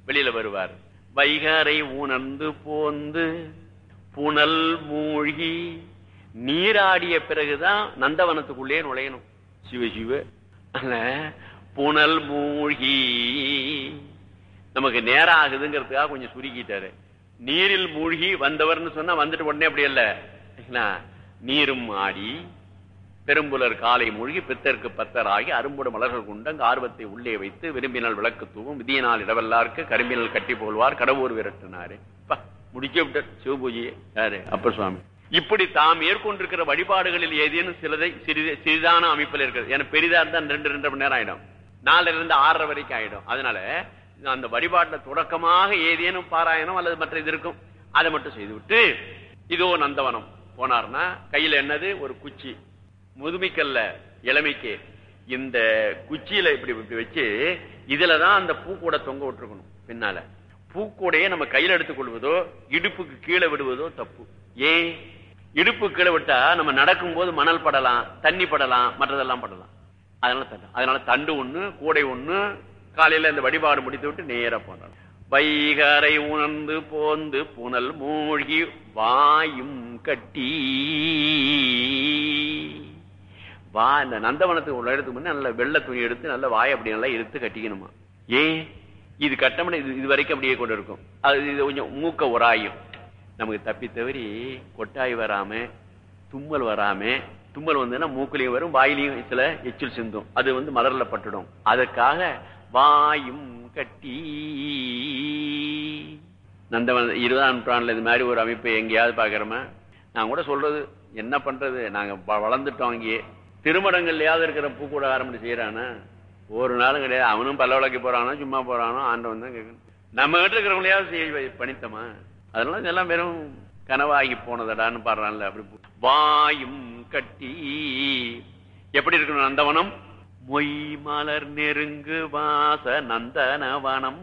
வெளியில வருவார் வைகரை உணர்ந்து போந்து புனல் மூழ்கி நீராடிய பிறகுதான் நந்தவனத்துக்குள்ளே நுழையணும் சிவ சிவ அல்ல, புனல் மூழ்கி நமக்கு நேரம் ஆகுதுங்கிறதுக்காக கொஞ்சம் சுருக்கிட்டாரு நீரில் மூழ்கி வந்தவர்னு சொன்னா வந்துட்டு உடனே அப்படி இல்ல என்ன? நீரும் ஆடி பெரும்புலர் காலை மூழ்கி பித்தருக்கு பத்தராகி அரும்புட மலர்கள் கொண்டு அங்கு ஆர்வத்தை உள்ளே வைத்து விரும்பினால் விளக்கு தூவும் விதியினால் இடவல்லார்க்கு கரும்பினால் கட்டி போல்வார் கடவுர் விரட்டினாரு பா, முடிக்க விட்டார் சிவபூஜையை யாரு அப்பர் சுவாமி இப்படி தாம் ஏற்கொண்டிருக்கிற வழிபாடுகளில் ஏதேனும் சிலதை சிறிது சிறிதான அமைப்பில் இருக்கிறது ஏன்னா பெரிதா இருந்தா ரெண்டு ரெண்டரை மணி நேரம் ஆயிடும் நாலுல இருந்து ஆறரை வரைக்கும் ஆயிடும் அதனால அந்த வழிபாட்டுல தொடக்கமாக ஏதேனும் பாராயணம் அல்லது மற்ற இது இருக்கும் அதை மட்டும் செய்துவிட்டு இதோ நந்தவனம் போனார்னா கையில என்னது ஒரு குச்சி முதுமைக்கல்ல இளமைக்கு இந்த குச்சியில இப்படி இப்படி வச்சு இதுலதான் அந்த பூக்கூட தொங்க விட்டுருக்கணும் பின்னால பூக்கூடையே நம்ம கையில எடுத்துக் கொள்வதோ இடுப்புக்கு கீழே விடுவதோ தப்பு ஏன் இடுப்பு கீழே விட்டா நம்ம நடக்கும்போது மணல் படலாம் தண்ணி படலாம் மற்றதெல்லாம் படலாம் அதனால தண்டு அதனால தண்டு ஒண்ணு கூடை ஒண்ணு காலையில இந்த வழிபாடு முடித்து விட்டு நேரா போனார் வைகரை உணர்ந்து போந்து புனல் மூழ்கி வாயும் கட்டி வா இந்த நந்தவனத்துக்கு உள்ள இடத்துக்கு முன்ன நல்ல வெள்ளை துணி எடுத்து நல்ல வாயை அப்படி நல்லா எடுத்து கட்டிக்கணுமா ஏன் இது கட்டமட இது இது வரைக்கும் அப்படியே கொண்டு இருக்கும் அது இது கொஞ்சம் மூக்க உராயும் நமக்கு தப்பி தவறி கொட்டாய் வராம தும்மல் வராம தும்மல் வந்ததுன்னா மூக்குலையும் வரும் வாயிலையும் சில எச்சில் சிந்தும் அது வந்து மலர்ல பட்டுடும் அதற்காக வாயும் கட்டி நந்தவன இருபதாம் நூற்றாண்டுல இது மாதிரி ஒரு அமைப்பை எங்கேயாவது பாக்குறோமா நான் கூட சொல்றது என்ன பண்றது நாங்க வ- வளர்ந்துட்டோம் இங்கே திருமணங்கள்லயாவது இருக்கிற பூ கூட ஆரம்பிச்சு செய்யறானா ஒரு நாளும் கிடையாது அவனும் பல்ல விளக்கி போறானோ சும்மா போறானோ ஆண்டவன் தான் கேட்கணும் நம்ம கிட்ட இருக்கிறவங்களையாவது செய்ய வை- பணித்தமா அதெல்லாம் இதெல்லாம் வெறும் கனவாகி போனதடான்னு பாடுறான்ல அப்படி போ- வாயும் கட்டி எப்படி இருக்கணும் நந்தவனம் மொய் மலர் நெருங்கு வாச நந்தனவனம்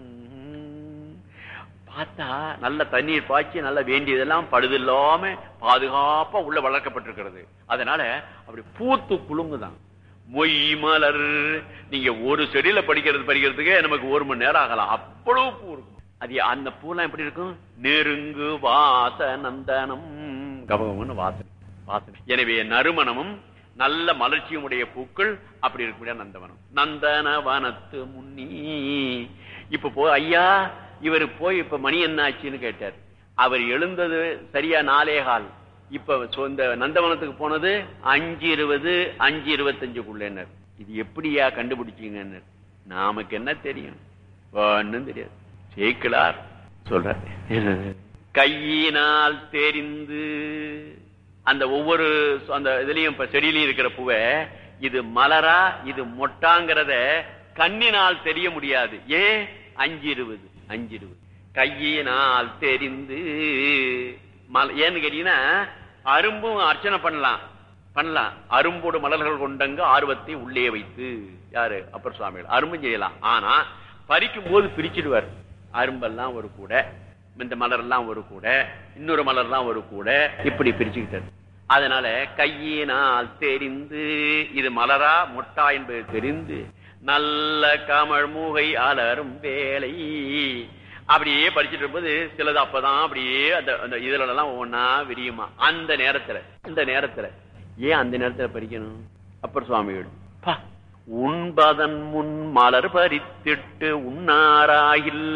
பார்த்தா நல்ல தண்ணீர் பாய்ச்சி நல்ல வேண்டியதெல்லாம் படுதில்லாம பாதுகாப்பா உள்ள வளர்க்கப்பட்டிருக்கிறது அதனால அப்படி பூத்து குலுங்குதான் மொய் மலர் நீங்க ஒரு செடியில படிக்கிறது படிக்கிறதுக்கே நமக்கு ஒரு மணி நேரம் ஆகலாம் அவ்வளவு பூ இருக்கும் அது அந்த பூலாம் எப்படி இருக்கும் நெருங்கு வாச நந்தனம் கபகம்னு வாசனை வாசனை எனவே நறுமணமும் நல்ல மலர்ச்சியும் உடைய பூக்கள் அப்படி இருக்கக்கூடிய நந்தவனம் நந்தனவனத்து முன்னி இப்ப போ ஐயா இவர் போய் இப்ப மணி என்ன ஆச்சுன்னு கேட்டார் அவர் எழுந்தது சரியா நாலே கால் இப்ப சொ- இந்த நந்தவனத்துக்கு போனது அஞ்சு இருபது அஞ்சு இருபத்தஞ்சுக்குள்ளேனர் இது எப்படியா கண்டுபிடிச்சீங்கன்னு நமக்கு என்ன தெரியும் ஒண்ணும் தெரியாது சேக்கிலார் சொல்ற கையினால் தெரிந்து அந்த ஒவ்வொரு சு- அந்த இதுலயும் இப்ப செடியிலையும் இருக்கிற பூவை இது மலரா இது மொட்டாங்கிறத கண்ணினால் தெரிய முடியாது ஏன் அஞ்சு இருபது அஞ்சு இருபது கையினால் தெரிந்து மல- ஏன்னு கேட்டீங்கன்னா அரும்பும் அர்ச்சனை பண்ணலாம் பண்ணலாம் அரும்போடு மலர்கள் கொண்டங்க ஆர்வத்தை உள்ளே வைத்து யாரு அப்பர் சுவாமிகள் அரும்பும் செய்யலாம் ஆனா பறிக்கும் போது பிரிச்சிடுவார் அரும்பெல்லாம் ஒரு கூட இந்த மலர்லாம் ஒரு கூட இன்னொரு மலர்லாம் ஒரு கூட இப்படி பிரிச்சுக்கிட்டார் அதனால கையினால் தெரிந்து இது மலரா மொட்டா என்பது தெரிந்து நல்ல கமழ் மூகை அலரும் வேலை அப்படியே படிச்சுட்டு இருக்கும்போது சிலது அப்பதான் அப்படியே அந்த அந்த இதுல எல்லாம் ஒவ்வொன்னா விரியுமா அந்த நேரத்துல இந்த நேரத்துல ஏன் அந்த நேரத்துல பறிக்கணும் அப்பர் சுவாமிகள் பா, உண்பதன் முன் மலர் பறித்திட்டு உண்ணாராயில்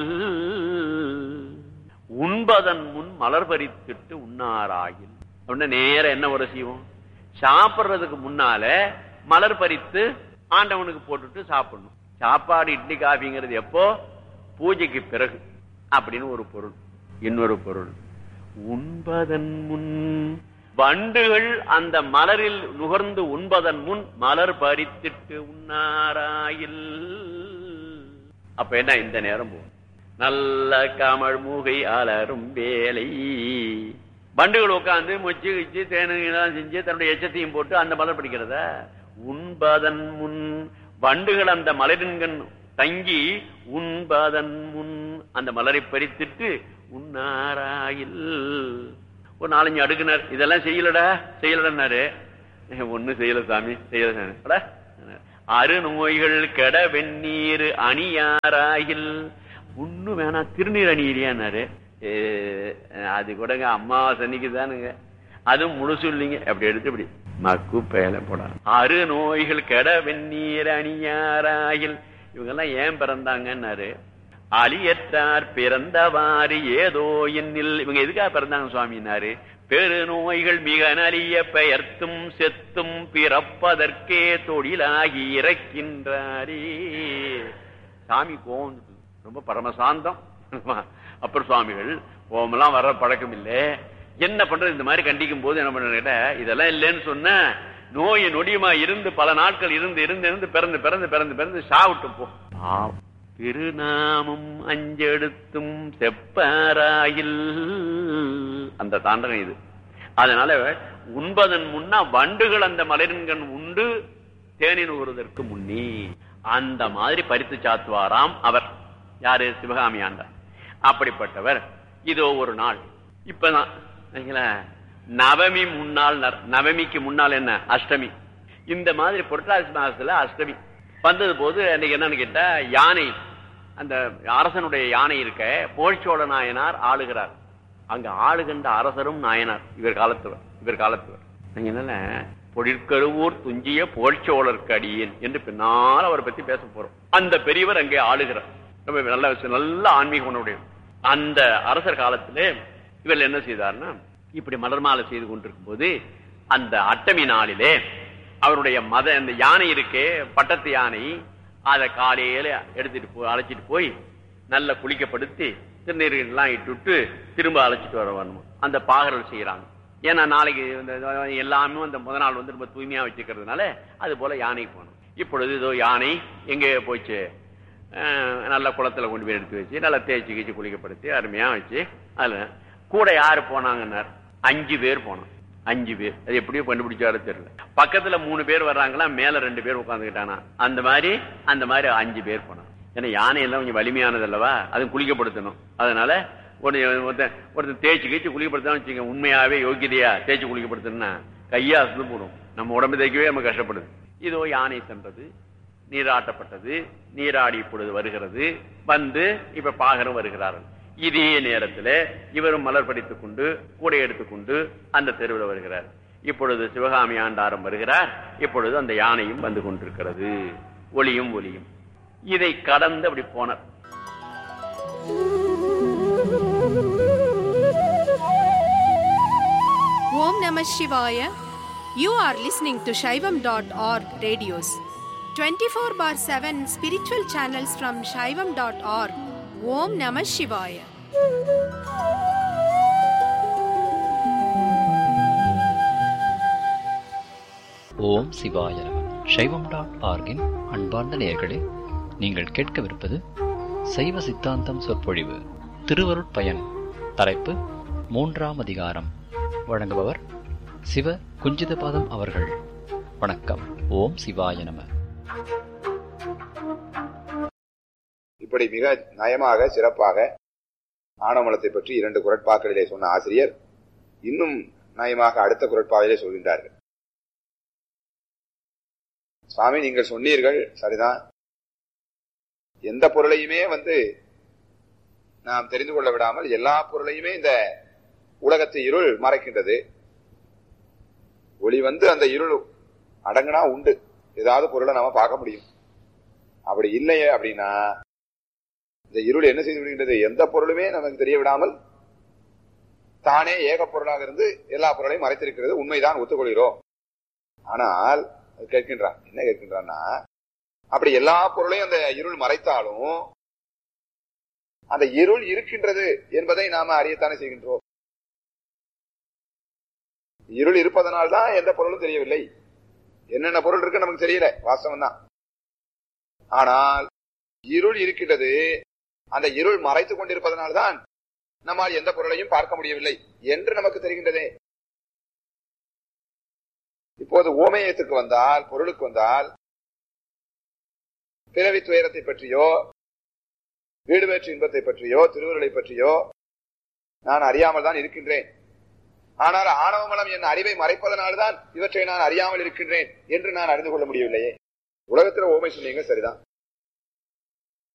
உண்பதன் முன் மலர் பறித்திட்டு உண்ணாராயில் அப்படின்னா நேரம் என்ன ஒரு செய்வோம் சாப்பிடுறதுக்கு முன்னால மலர் பறித்து ஆண்டவனுக்கு போட்டுட்டு சாப்பிடணும் சாப்பாடு இட்லி காஃபிங்கிறது எப்போ பூஜைக்கு பிறகு அப்படின்னு ஒரு பொருள் இன்னொரு பொருள் உண்பதன் முன் வண்டுகள் அந்த மலரில் நுகர்ந்து உண்பதன் முன் மலர் பறித்திட்டு உண்ணாராயில் அப்ப என்ன இந்த நேரம் போகும் நல்ல கமழ் மூகை அலரும் வேலை வண்டுகள் உட்கார்ந்து மொச்சு கிச்சு தேனுலாம் செஞ்சு தன்னுடைய எச்சத்தையும் போட்டு அந்த மலர் பிடிக்கிறத உண்பதன் முன் வண்டுகள் அந்த மலரின்கண் தங்கி உண்பதன் முன் அந்த மலரை பறித்துட்டு உண்ணாராயில் ஒரு நாலஞ்சு அடுக்குனர் இதெல்லாம் செய்யலடா செய்யலடாரு ஒண்ணு செய்யல சாமி செய்யல சாமி அட, அருநோய்கள் கெட வெந்நீர் அணியாராயில் ஒண்ணும் வேணாம் திருநீர் அணியிறியான்னாரு ஏ, அது கூடங்க அம்மாவாசை அன்னைக்கு தானுங்க அதுவும் முழுசு இல்லைங்க அப்படி எடுத்து இப்படி மக்கு பேல போட அரு நோய்கள் கெட வெந்நீர் அணியாராயில் இவங்க எல்லாம் ஏன் பிறந்தாங்கன்னாரு அலியற்றார் பிறந்தவாறு ஏதோ என்னில் இவங்க எதுக்காக பிறந்தாங்க சுவாமினாரு பெருநோய்கள் மிக நலிய பெயர்த்தும் செத்தும் பிறப்பதற்கே தொழிலாகி இறக்கின்றாரே சாமி கோவம் வந்துட்டு. ரொம்ப பரமசாந்தம் அப்பர் சுவாமிகள் கோவமெல்லாம் வர பழக்கம் இல்லை என்ன பண்றது இந்த மாதிரி கண்டிக்கும் போது என்ன பண்ற இதெல்லாம் இல்லைன்னு சொன்ன நோய் நொடியுமா இருந்து பல நாட்கள் இருந்து இருந்து இருந்து பிறந்து பிறந்து பிறந்து பிறந்து சாவிட்டு போ பாவம். திருநாமம் அஞ்செடுத்தும் செப்பாராயில் அந்த தாண்டகம் இது அதனால உண்பதன் முன்னா வண்டுகள் அந்த மலரின்கண் உண்டு தேனின் ஊறுவதற்கு முன்னே அந்த மாதிரி பறித்து சாத்துவாராம் அவர் யாரு சிவகாமி ஆண்டார் அப்படிப்பட்டவர் இதோ ஒரு நாள் இப்பதான் சரிங்களா? நவமி முன்னாள் நர்- நவமிக்கு முன்னால் என்ன அஷ்டமி இந்த மாதிரி புரட்டாசி மாசத்துல அஷ்டமி வந்தது போது அன்னைக்கு என்னன்னு கேட்டா யானை அந்த அரசனுடைய யானை இருக்க போழ்ச்சோழ நாயனார் ஆளுகிறார் அங்க ஆளுகின்ற அரசரும் நாயனார் இவர் காலத்தவர் இவர் காலத்தவர் நீங்க என்னன்னா பொழிற்கருவூர் துஞ்சிய போழ்ச்சோழருக்கு அடியேன் என்று பின்னால் அவரை பத்தி பேச போறோம் அந்த பெரியவர் அங்கே ஆளுகிறார் ரொம்ப நல்ல நல்ல ஆன்மீக உணவுடைய அந்த அரசர் காலத்திலே இவர் என்ன செய்தார்னா இப்படி மலர் மாலை செய்து கொண்டிருக்கும் போது அந்த அட்டமி நாளிலே அவருடைய மத அந்த யானை இருக்கே பட்டத்து யானை அதை காலையில எடுத்துட்டு போய் அழைச்சிட்டு போய் நல்ல குளிக்கப்படுத்தி திருநீர் எல்லாம் இட்டுட்டு திரும்ப அழைச்சிட்டு வர வரணும் அந்த பாகர்கள் செய்யறாங்க ஏன்னா நாளைக்கு இந்த எல்லாமே அந்த முத நாள் வந்து ரொம்ப தூய்மையா வச்சுக்கிறதுனால அது போல யானைக்கு போகணும் இப்பொழுது இதோ யானை எங்க போச்சு அஹ், நல்ல குளத்துல கொண்டு போய் எடுத்து வச்சு நல்லா தேய்ச்சி கீச்சு குளிக்கப்படுத்தி அருமையா வச்சு அதுல கூட யாரு போனாங்கன்னார் அஞ்சு பேர் போனோம் அஞ்சு பேர் அது எப்படியோ கண்டுபிடிச்சாரு தெரியல பக்கத்துல மூணு பேர் வர்றாங்களா மேல ரெண்டு பேர் உட்காந்துக்கிட்டானா அந்த மாதிரி அந்த மாதிரி அஞ்சு பேர் போனான் ஏன்னா யானை எல்லாம் கொஞ்சம் வலிமையானது அல்லவா அதுவும் குளிக்கப்படுத்தணும் அதனால ஒரு ஒருத்தன் ஒருத்தன் தேய்ச்சி கீச்சு குளிக்கப்படுத்தா வச்சுங்க உண்மையாவே யோகியதையா தேய்ச்சி குளிக்கப்படுத்தணும்னா கையா அசந்து போடும் நம்ம உடம்பு தேய்க்கவே நம்ம கஷ்டப்படுது இதோ யானை சென்றது நீராட்டப்பட்டது நீராடி இப்பொழுது வருகிறது வந்து இப்ப பாகரம் வருகிறார்கள் இதே நேரத்துல இவரும் மலர் படித்துக் கொண்டு கூடை எடுத்துக்கொண்டு அந்த தெருவில் வருகிறார் இப்பொழுது சிவகாமி ஆண்டாரம் வருகிறார் இப்பொழுது அந்த யானையும் வந்து கொண்டிருக்கிறது ஒளியும் ஒளியும் இதை கடந்து அப்படி போனார் Om Namah Shivaya. You are listening to Shaivam.org radios. 24 bar 7 spiritual channels from Shaivam.org. Om Namah Shivaya. ஓம் சிவாய நம சைவம் டாட் ஆர்கின் அன்பார்ந்த நேயர்களே நீங்கள் கேட்கவிருப்பது சைவ சித்தாந்தம் சொற்பொழிவு திருவருட்பயன் தலைப்பு மூன்றாம் அதிகாரம் வழங்குபவர் சிவ குஞ்சிதபாதம் அவர்கள் வணக்கம் ஓம் சிவாய நம இப்படி மிக நயமாக சிறப்பாக ஆணவமலத்தை பற்றி இரண்டு குரட்பாக்களிலே சொன்ன ஆசிரியர் இன்னும் நயமாக அடுத்த குரட்பாவிலே சொல்கின்றார்கள் சுவாமி நீங்கள் சொன்னீர்கள் சரிதான் எந்த பொருளையுமே வந்து நாம் தெரிந்து கொள்ள விடாமல் எல்லா பொருளையுமே இந்த உலகத்து இருள் மறைக்கின்றது ஒளி வந்து அந்த இருள் அடங்குனா உண்டு ஏதாவது பொருளை நாம பார்க்க முடியும் அப்படி இல்லையே அப்படின்னா இந்த இருள் என்ன செய்து விடுகின்றது எந்த பொருளுமே நமக்கு தெரிய விடாமல் தானே ஏக பொருளாக இருந்து எல்லா பொருளையும் மறைத்திருக்கிறது உண்மைதான் ஒத்துக்கொள்கிறோம் ஆனால் அது கேட்கின்றான் என்ன கேட்கின்றான்னா அப்படி எல்லா பொருளையும் அந்த இருள் மறைத்தாலும் அந்த இருள் இருக்கின்றது என்பதை நாம அறியத்தானே செய்கின்றோம் இருள் இருப்பதனால் தான் எந்த பொருளும் தெரியவில்லை என்னென்ன பொருள் இருக்கு நமக்கு தெரியல வாஸ்தவம் தான் ஆனால் இருள் இருக்கின்றது அந்த இருள் மறைத்துக் கொண்டிருப்பதனால்தான் நம்மால் எந்த பொருளையும் பார்க்க முடியவில்லை என்று நமக்கு தெரிகின்றதே இப்போது ஓமேயத்துக்கு வந்தால் பொருளுக்கு வந்தால் பிறவி துயரத்தை பற்றியோ வீடு வேற்று இன்பத்தை பற்றியோ திருவுருளை பற்றியோ நான் அறியாமல் தான் இருக்கின்றேன் ஆனால் ஆணவமலம் என் அறிவை மறைப்பதனால்தான் இவற்றை நான் அறியாமல் இருக்கின்றேன் என்று நான் அறிந்து கொள்ள முடியவில்லையே உலகத்துல ஓமை சொன்னீங்க சரிதான்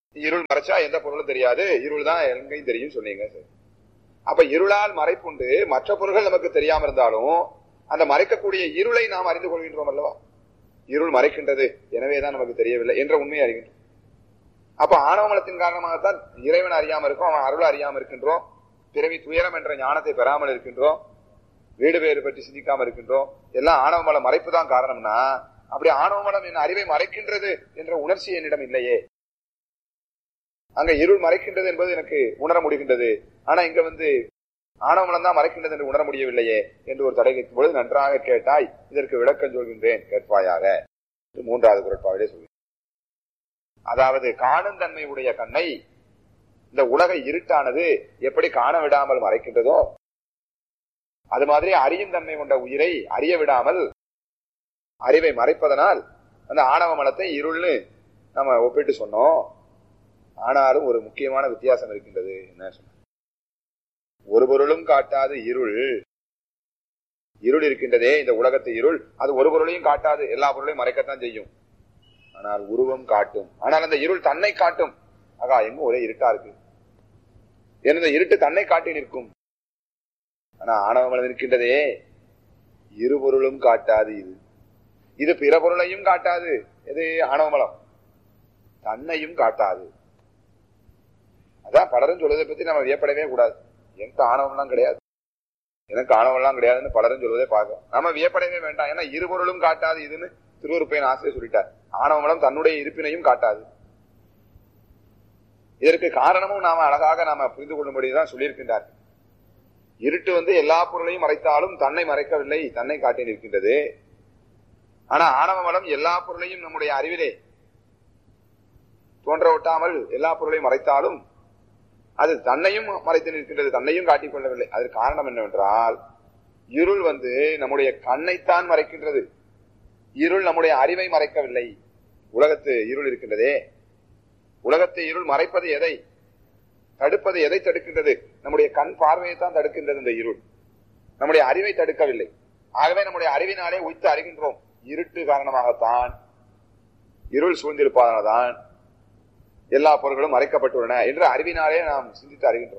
இருள் மறைச்சா எந்த பொருளும் தெரியாது இருள் தான் எங்கேயும் தெரியும் சொன்னீங்க சரி. அப்ப இருளால் மறைப்புண்டு மற்ற பொருள்கள் நமக்கு தெரியாம இருந்தாலும் அந்த மறைக்கக்கூடிய இருளை நாம் அறிந்து கொள்கின்றோம் அல்லவா இருள் மறைக்கின்றது எனவேதான் நமக்கு தெரியவில்லை என்ற உண்மையை அறிகின்றோம் அப்ப ஆணவமலத்தின் காரணமாகத்தான் இறைவன் அறியாம இருக்கோம் அவன் அருள் அறியாம இருக்கின்றோம் பிறவி துயரம் என்ற ஞானத்தை பெறாமல் இருக்கின்றோம் வீடு பேறு பற்றி சிந்திக்காம இருக்கின்றோம் எல்லாம் ஆணவமல மறைப்பு தான் காரணம்னா அப்படி ஆணவமலம் என் அறிவை மறைக்கின்றது என்ற உணர்ச்சி என்னிடம் இல்லையே அங்க இருள் மறைக்கின்றது என்பது எனக்கு உணர முடிகின்றது ஆனா இங்க வந்து ஆணவமலம் தான் மறைக்கின்றது என்று உணர முடியவில்லையே என்று ஒரு தடை கேட்கும் பொழுது நன்றாக கேட்டாய் இதற்கு விளக்கம் சொல்கின்றேன் கேட்பாயாக என்று மூன்றாவது குரட்பாவிலே சொல்கிறேன் அதாவது காணும் தன்மை உடைய கண்ணை இந்த உலக இருட்டானது எப்படி காண விடாமல் மறைக்கின்றதோ அது மாதிரி அறியும் தன்மை கொண்ட உயிரை அறிய விடாமல் அறிவை மறைப்பதனால் அந்த ஆணவ மலத்தை இருள்னு நம்ம ஒப்பிட்டு சொன்னோம் ஆனாலும் ஒரு முக்கியமான வித்தியாசம் இருக்கின்றது என்ன சொன்ன ஒரு பொருளும் காட்டாது இருள் இருள் இருக்கின்றதே இந்த உலகத்து இருள் அது ஒரு பொருளையும் காட்டாது எல்லா பொருளையும் மறைக்கத்தான் செய்யும் ஆனால் உருவம் காட்டும் ஆனால் அந்த இருள் தன்னை காட்டும் ஆகா எங்க ஒரே இருட்டா இருக்கு ஏன் இந்த இருட்டு தன்னை காட்டி நிற்கும் ஆனா ஆணவமலம் இருக்கின்றதே இரு பொருளும் காட்டாது இது இது பிற பொருளையும் காட்டாது எது ஆணவமலம் தன்னையும் காட்டாது அதான் பலரும் சொல்வதை பத்தி நம்ம வியப்படவே கூடாது எனக்கு ஆணவம்லாம் கிடையாது எனக்கு ஆணவம்லாம் கிடையாதுன்னு பலரும் சொல்வதே பார்க்கும் நம்ம வியப்படவே வேண்டாம் ஏன்னா இரு பொருளும் காட்டாது இதுன்னு திருவருப்பையன் ஆசிரியர் சொல்லிட்டார் ஆணவமலம் தன்னுடைய இருப்பினையும் காட்டாது இதற்கு காரணமும் நாம அழகாக நாம புரிந்து கொள்ளும்படிதான் சொல்லியிருக்கின்றார் இருட்டு வந்து எல்லா பொருளையும் மறைத்தாலும் தன்னை மறைக்கவில்லை தன்னை காட்டி நிற்கின்றது ஆனா ஆணவ மலம் எல்லா பொருளையும் நம்முடைய அறிவிலே தோன்ற ஒட்டாமல் எல்லா பொருளையும் மறைத்தாலும் அது தன்னையும் மறைத்து நிற்கின்றது தன்னையும் காட்டிக் கொள்ளவில்லை அதற்கு காரணம் என்னவென்றால் இருள் வந்து நம்முடைய கண்ணைத்தான் மறைக்கின்றது இருள் நம்முடைய அறிவை மறைக்கவில்லை உலகத்து இருள் இருக்கின்றதே உலகத்தை இருள் மறைப்பது எதை தடுப்பது எதை தடுக்கின்றது நம்முடைய கண் பார்வையை தான் தடுக்கின்றது இந்த இருள் நம்முடைய அறிவை தடுக்கவில்லை ஆகவே நம்முடைய அறிவினாலே உய்த்து அறிகின்றோம் இருட்டு காரணமாகத்தான் இருள் சூழ்ந்திருப்பதனால்தான் எல்லா பொருட்களும் மறைக்கப்பட்டுள்ளன என்று அறிவினாலே நாம் சிந்தித்து அறிகின்றோம்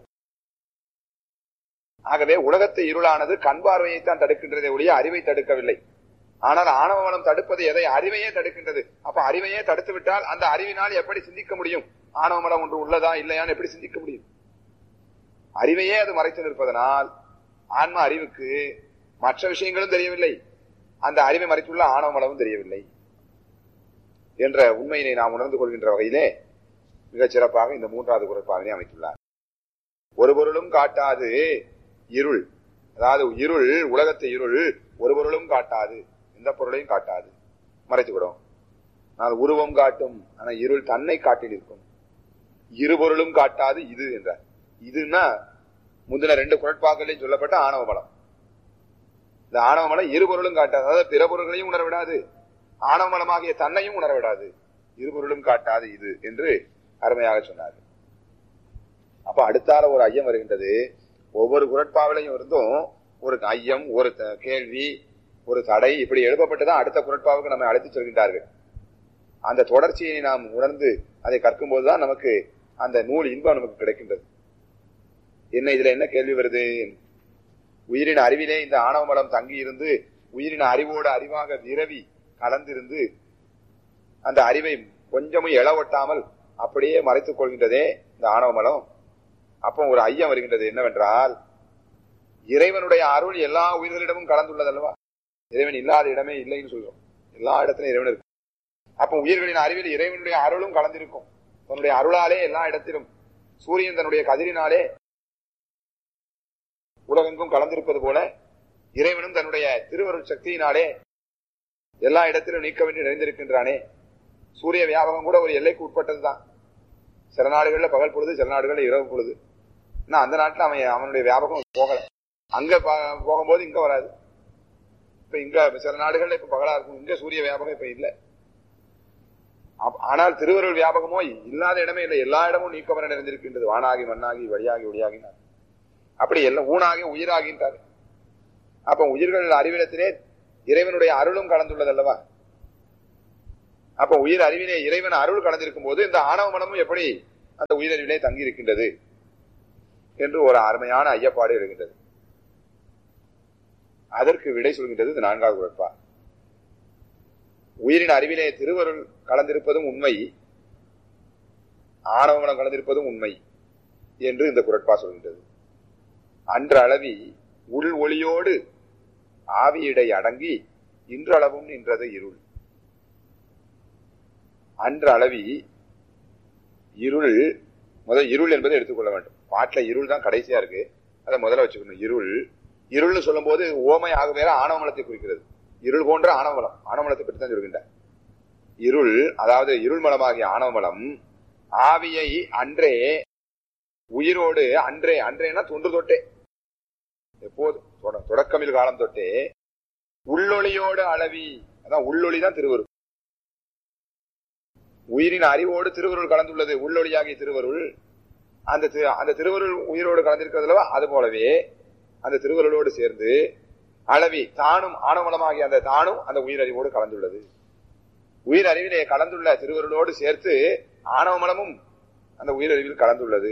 ஆகவே உலகத்தை இருளானது கண் பார்வையைத்தான் தடுக்கின்றதே ஒழிய அறிவை தடுக்கவில்லை ஆனால் ஆணவமலம் தடுப்பது எதை அறிவையே தடுக்கின்றது அப்ப அறிவையே தடுத்து விட்டால் அந்த அறிவினால் எப்படி சிந்திக்க முடியும் ஆணவமலம் ஒன்று உள்ளதா இல்லையான்னு எப்படி சிந்திக்க முடியும் அறிவையே அது மறைத்து நிற்பதனால் ஆன்ம அறிவுக்கு மற்ற விஷயங்களும் தெரியவில்லை அந்த அறிவை மறைத்துள்ள ஆணவமலமும் தெரியவில்லை என்ற உண்மையினை நாம் உணர்ந்து கொள்கின்ற வகையிலே மிகச் சிறப்பாக இந்த மூன்றாவது குரட்பாவினை அமைத்துள்ளார் ஒரு பொருளும் காட்டாது இருள் அதாவது இருள் உலகத்தை இருள் ஒரு பொருளும் காட்டாது எந்த பொருளையும் காட்டாது மறைத்துவிடும் ஆனால் உருவம் காட்டும் ஆனா இருள் தன்னை காட்டி நிற்கும் இரு பொருளும் காட்டாது இது என்றார் இதுன்னா முந்தின ரெண்டு குரட்பாக்களையும் சொல்லப்பட்ட ஆணவ மலம் இந்த ஆணவ மலம் இரு பொருளும் காட்டாது அதாவது பிற பொருள்களையும் உணர விடாது ஆணவ மலமாகிய தன்னையும் உணர விடாது இரு பொருளும் காட்டாது இது என்று அருமையாக சொன்னார் அப்ப அடுத்தால ஒரு ஐயம் வருகின்றது ஒவ்வொரு குரட்பாவிலையும் இருந்தும் ஒரு ஐயம் ஒரு த- கேள்வி ஒரு தடை இப்படி எழுப்பப்பட்டுதான் அடுத்த குரட்பாவுக்கு நம்மை அழைத்து செல்கின்றார்கள் அந்த தொடர்ச்சியை நாம் உணர்ந்து அதை கற்கும் போதுதான் நமக்கு அந்த நூல் இன்பம் நமக்கு கிடைக்கின்றது என்ன இதுல என்ன கேள்வி வருது உயிரின் அறிவிலே இந்த ஆணவ மலம் தங்கி இருந்து உயிரின் அறிவோடு அறிவாக விரவி கலந்திருந்து அந்த அறிவை கொஞ்சமும் எழவட்டாமல் அப்படியே மறைத்துக் கொள்கின்றதே இந்த ஆணவ மலம் அப்போ ஒரு ஐயம் வருகின்றது என்னவென்றால் இறைவனுடைய அருள் எல்லா உயிர்களிடமும் கலந்துள்ளது அல்லவா இறைவன் இல்லாத இடமே இல்லைன்னு சொல்றோம் எல்லா இடத்திலும் இறைவன் இருக்கு அப்போ உயிர்களின் அறிவில் இறைவனுடைய அருளும் கலந்திருக்கும் தன்னுடைய அருளாலே எல்லா இடத்திலும் சூரியன் தன்னுடைய கதிரினாலே உலகெங்கும் கலந்திருப்பது போல இறைவனும் தன்னுடைய திருவருள் சக்தியினாலே எல்லா இடத்திலும் நீக்க வேண்டி நிறைந்திருக்கின்றானே சூரிய வியாபகம் கூட ஒரு எல்லைக்கு உட்பட்டதுதான் சில நாடுகள்ல பகல் பொழுது சில நாடுகள்ல இரவு பொழுது ஆனா அந்த நாட்டுல அவன் அவனுடைய வியாபகம் போகல அங்க ப- போகும்போது இங்க வராது இப்ப இங்க சில நாடுகள்ல இப்ப பகலா இருக்கும் இங்க சூரிய வியாபகம் இப்ப இல்ல அப்ப- ஆனால் திருவருள் வியாபகமோ இல்லாத இடமே இல்லை எல்லா இடமும் நீக்கமர நிறைந்திருக்கின்றது வானாகி மண்ணாகி வழியாகி ஒளியாகினார் அப்படி எல்லாம் ஊனாகி உயிராகின்றார் அப்ப உயிர்கள் அறிவிடத்திலே இறைவனுடைய அருளும் கலந்துள்ளது அல்லவா அப்ப உயிர் அறிவிலே இறைவன் அருள் கலந்திருக்கும் போது இந்த ஆணவ மனமும் எப்படி அந்த உயிரறிவிலே தங்கி இருக்கின்றது என்று ஒரு அருமையான ஐயப்பாடு எழுகின்றது அதற்கு விடை சொல்கின்றது இந்த நான்காவது குரட்பா உயிரின் அறிவிலே திருவருள் கலந்திருப்பதும் உண்மை ஆணவமனம் கலந்திருப்பதும் உண்மை என்று இந்த குரட்பா சொல்கின்றது அன்று அளவி உள் ஒளியோடு ஆவியிடை அடங்கி இன்றளவும் நின்றது இருள் அன்று அளவி இருள் முதல் இருள் என்பதை எடுத்துக்கொள்ள வேண்டும் பாட்டுல இருள் தான் கடைசியா இருக்கு அதை முதல்ல வச்சுக்கணும் இருள் இருள்னு சொல்லும் போது ஓமை ஆக வேற ஆணவமலத்தை குறிக்கிறது இருள் போன்ற ஆணவமலம் ஆணவமலத்தை பற்றி தான் சொல்கின்றார் இருள் அதாவது இருள் மலமாகிய ஆணவமலம் ஆவியை அன்றே உயிரோடு அன்றே அன்றேனா தொன்று தொட்டே எப்போது தொட- தொடக்கமில் காலம் தொட்டே உள்ளொளியோடு அளவி அதான் உள்ளொளி தான் திருவருள் உயிரின் அறிவோடு திருவருள் கலந்துள்ளது உள்ளொளியாகிய திருவருள் அந்த தி- அந்த திருவருள் உயிரோடு கலந்திருக்கிறதுல அது போலவே அந்த திருவருளோடு சேர்ந்து அளவி தானும் ஆணவமலமாகிய அந்த தானும் அந்த உயிர் அறிவோடு கலந்துள்ளது உயிர் அறிவிலே கலந்துள்ள திருவருளோடு சேர்த்து ஆணவமலமும் அந்த உயிரறிவில் கலந்துள்ளது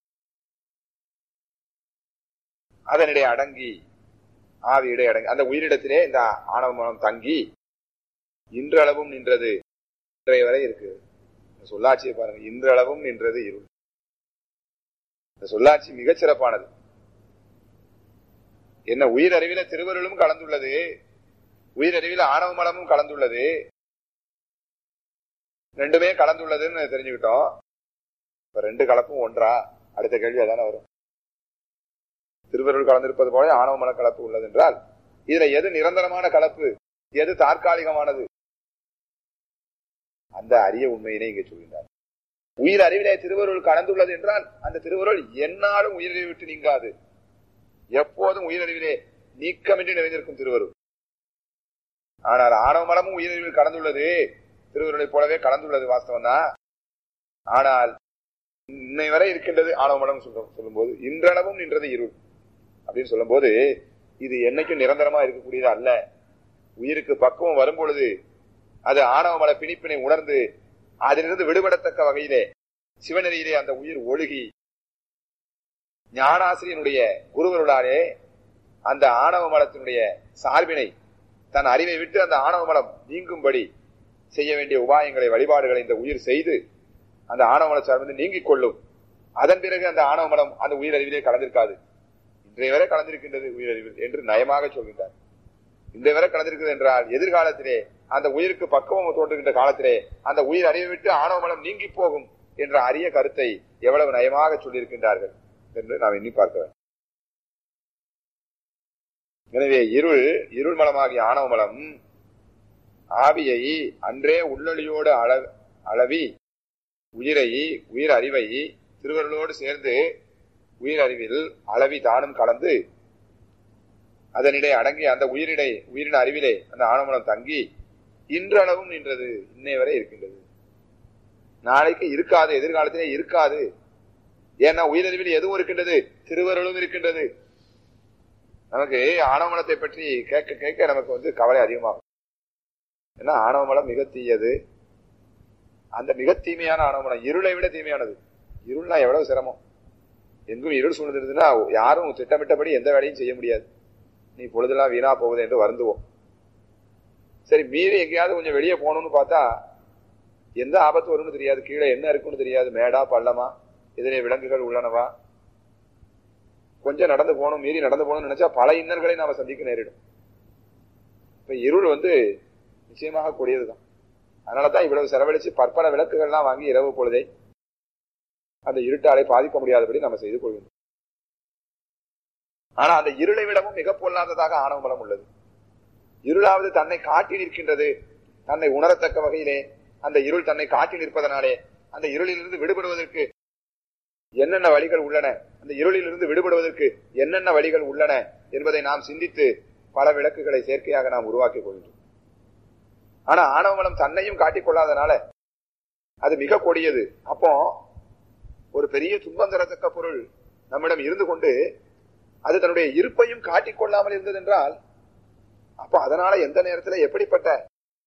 அதனிடையே அடங்கி ஆவியிடை அடங்கி அந்த உயிரிடத்திலே இந்த ஆணவ மனம் தங்கி இன்றளவும் நின்றது இன்றைய வரை இருக்கு இந்த சொல்லாட்சியை பாருங்க இன்றளவும் நின்றது இருள் இந்த சொல்லாட்சி மிகச் சிறப்பானது என்ன உயிரறிவில திருவருளும் கலந்துள்ளது உயிரறிவில ஆணவ மலமும் கலந்துள்ளது ரெண்டுமே கலந்துள்ளதுன்னு தெரிஞ்சுக்கிட்டோம் இப்ப ரெண்டு கலப்பும் ஒன்றா அடுத்த கேள்வி அதானே வரும் திருவருள் கலந்திருப்பது போல ஆணவ மன கலப்பு உள்ளது என்றால் இதுல எது நிரந்தரமான கலப்பு எது தற்காலிகமானது அந்த அரிய உண்மையினை இங்கே சொல்கின்றார் உயிர் அறிவிலே திருவருள் கலந்துள்ளது என்றால் அந்த திருவருள் எந்நாளும் உயிரறிவை விட்டு நீங்காது எப்போதும் உயிரறிவிலே நீக்கமின்றி நிறைந்திருக்கும் திருவருள் ஆனால் ஆணவ மலமும் உயிரறிவில் கலந்துள்ளது திருவருளைப் போலவே கலந்துள்ளது வாஸ்தவம் தான் ஆனால் இன்னை வரை இருக்கின்றது ஆணவ மலம் சொல்லும் சொல்லும்போது இன்றளவும் நின்றது இருள் அப்படின்னு சொல்லும்போது இது என்னைக்கும் நிரந்தரமா இருக்கக்கூடியது அல்ல உயிருக்கு பக்குவம் வரும் பொழுது அது ஆணவ மல பிணிப்பினை உணர்ந்து அதிலிருந்து விடுபடத்தக்க வகையிலே சிவநெறியிலே அந்த உயிர் ஒழுகி ஞானாசிரியனுடைய குருவருளாலே அந்த ஆணவ மலத்தினுடைய சார்பினை தன் அறிவை விட்டு அந்த ஆணவ மலம் நீங்கும்படி செய்ய வேண்டிய உபாயங்களை வழிபாடுகளை இந்த உயிர் செய்து அந்த ஆணவ மல சார்பிலிருந்து நீங்கிக் கொள்ளும் அதன் பிறகு அந்த ஆணவ மலம் அந்த உயிரறிவிலே கலந்திருக்காது இன்றைய வரை கலந்திருக்கின்றது உயிரறிவில் என்று நயமாக சொல்கின்றார் இன்றைய வரை கலந்திருக்கிறது என்றால் எதிர்காலத்திலே அந்த உயிருக்கு பக்குவம் தோன்றுகின்ற காலத்திலே அந்த உயிர் அறிவை விட்டு ஆணவ மலம் நீங்கி போகும் என்ற அரிய கருத்தை எவ்வளவு நயமாக சொல்லியிருக்கின்றார்கள் என்று நாம் எண்ணி பார்க்க வேண்டும் எனவே இருள் இருள் மலமாகிய ஆணவ மலம் ஆவியை அன்றே உள்ளொளியோடு அள அளவி உயிரை உயிர் அறிவை திருவருளோடு சேர்ந்து உயிர் அறிவில் அளவி தானும் கலந்து அதனிடை அடங்கி அந்த உயிரிடை உயிரின் அறிவிலே அந்த ஆணவமலம் தங்கி இன்றளவும் நின்றது இன்னை வரை இருக்கின்றது நாளைக்கு இருக்காது எதிர்காலத்திலே இருக்காது ஏன்னா உயிரறிவில் எதுவும் இருக்கின்றது திருவருளும் இருக்கின்றது நமக்கு ஆணவமலத்தை பற்றி கேட்க கேட்க நமக்கு வந்து கவலை அதிகமாகும் ஏன்னா ஆணவமலம் மிக தீயது அந்த மிக தீமையான ஆணவமலம் இருளை விட தீமையானது இருள்னா எவ்வளவு சிரமம் எங்கும் இருள் சூழ்ந்திருந்ததுன்னா யாரும் திட்டமிட்டபடி எந்த வேலையும் செய்ய முடியாது நீ பொழுதெல்லாம் வீணா போகுது என்று வருந்துவோம் சரி மீறி எங்கேயாவது கொஞ்சம் வெளியே போகணும்னு பார்த்தா எந்த ஆபத்து வரும்னு தெரியாது கீழே என்ன இருக்குன்னு தெரியாது மேடா பள்ளமா எதிரே விலங்குகள் உள்ளனவா கொஞ்சம் நடந்து போகணும் மீறி நடந்து போகணும்னு நினைச்சா பல இன்னல்களை நாம சந்திக்க நேரிடும் இப்ப இருள் வந்து நிச்சயமாக கூடியதுதான் அதனாலதான் இவ்வளவு செலவழிச்சு பற்பல விளக்குகள்லாம் வாங்கி இரவு பொழுதை அந்த இருட்டாலை பாதிக்க முடியாதபடி நம்ம செய்து கொள்கின்றோம் ஆனா அந்த இருளை விடவும் மிக பொல்லாததாக ஆணவ மலம் உள்ளது இருளாவது தன்னை காட்டி நிற்கின்றது தன்னை உணரத்தக்க வகையிலே அந்த இருள் தன்னை காட்டி நிற்பதனாலே அந்த இருளிலிருந்து விடுபடுவதற்கு என்னென்ன வழிகள் உள்ளன அந்த இருளிலிருந்து விடுபடுவதற்கு என்னென்ன வழிகள் உள்ளன என்பதை நாம் சிந்தித்து பல விளக்குகளை செயற்கையாக நாம் உருவாக்கிக் கொள்கின்றோம் ஆனா ஆணவமலம் தன்னையும் காட்டிக் கொள்ளாதனால அது மிக கொடியது அப்போ ஒரு பெரிய துன்பம் தரத்தக்க பொருள் நம்மிடம் இருந்து கொண்டு அது தன்னுடைய இருப்பையும் காட்டிக் கொள்ளாமல் இருந்தது என்றால் அப்ப அதனால எந்த நேரத்துல எப்படிப்பட்ட